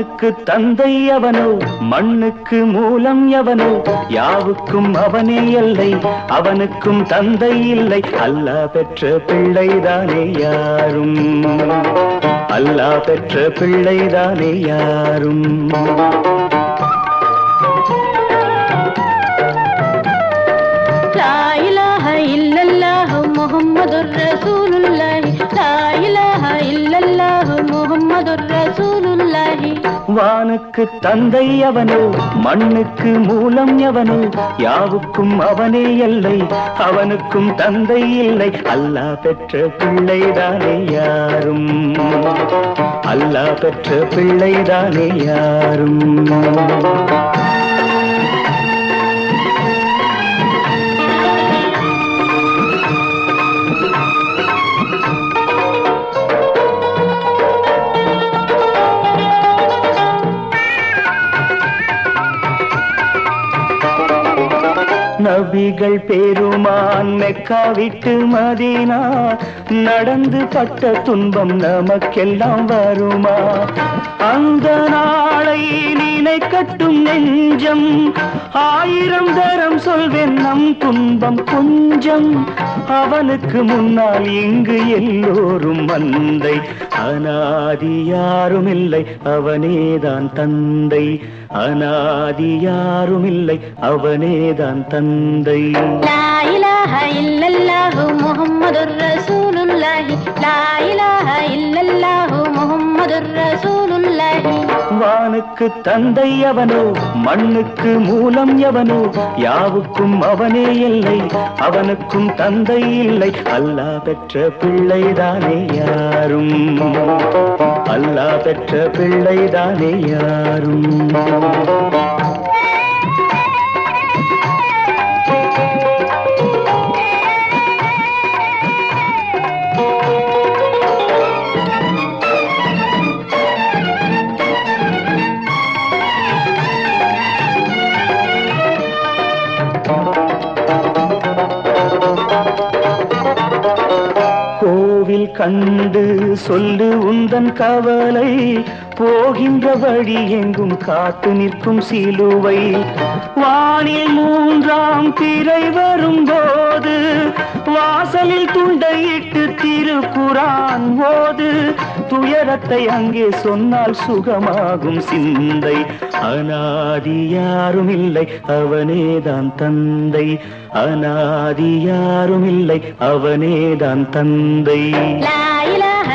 வானுக்கு தந்தை அவனோ மண்ணுக்கு மூலம் எவனோ யாவுக்கும் அவனே எல்லை அவனுக்கும் தந்தை இல்லை அல்லாஹ் பெற்ற பிள்ளைதானே யாரும் அல்லாஹ் பெற்ற பிள்ளைதானே யாரும் லா இலாஹ இல்லல்லாஹு முஹம்மதுர் ரசூலுல்லாஹி லா இலாஹ இல்லல்லாஹு முஹம்மதுர் ரசூலுல்லாஹி வானுக்கு தந்தை அவனோ மண்ணுக்கு மூலம் எவனோ யாவுக்கும் அவனே எல்லை அவனுக்கும் தந்தை இல்லை அல்லாஹ் பெற்ற பிள்ளைதானே யாரும் அல்லாஹ் பெற்ற பிள்ளைதானே யாரும் நபிகள் பெருமான் மெக்கா விட்டு மதீனா நடந்து பட்ட துன்பம் நமக்கெல்லாம் வருமா அந்த நாளை நினைக்கட்டும் நெஞ்சம் ஆயிரம் தரம் சொல்வேன் நம் துன்பம் கொஞ்சம் அவனுக்கு முன்னால் இங்கு எல்லோரும் மந்தை அனாதி யாரும் இல்லை அவனேதான் தந்தை அனாதி யாரும் இல்லை அவனேதான் தந்தை லா இலாஹ இல்லல்லாஹு முஹம்மதுர் ரசூலுல்லாஹி லா இலாஹ இல்லல்லாஹு முஹம்மதுர் ரசூலுல்லாஹி வானுக்கு தந்தை அவனோ மண்ணுக்கு மூலம் எவனோ யாவுக்கும் அவனே இல்லை அவனுக்கும் தந்தை இல்லை அல்லாஹ் பெற்ற பிள்ளைதானே யாரும் அல்லாஹ் பெற்ற பிள்ளைதானே யாரும் கோவில் கண்டு சொல்லு உந்தன் கவலை போகின்ற வழி எங்கும் காத்து நிற்கும் சிலுவை வானில் மூன்றாம் திரை வரும்போது வாசலில் துண்டையிட்டு திருக்குரான் ஓது துயரத்தை அங்கே சொன்னால் சுகமாகும் சிந்தை அனாதி யாரும் இல்லை அவனேதான் தந்தை அனாதி யாரும் இல்லை அவனேதான் தந்தை லா இலாஹ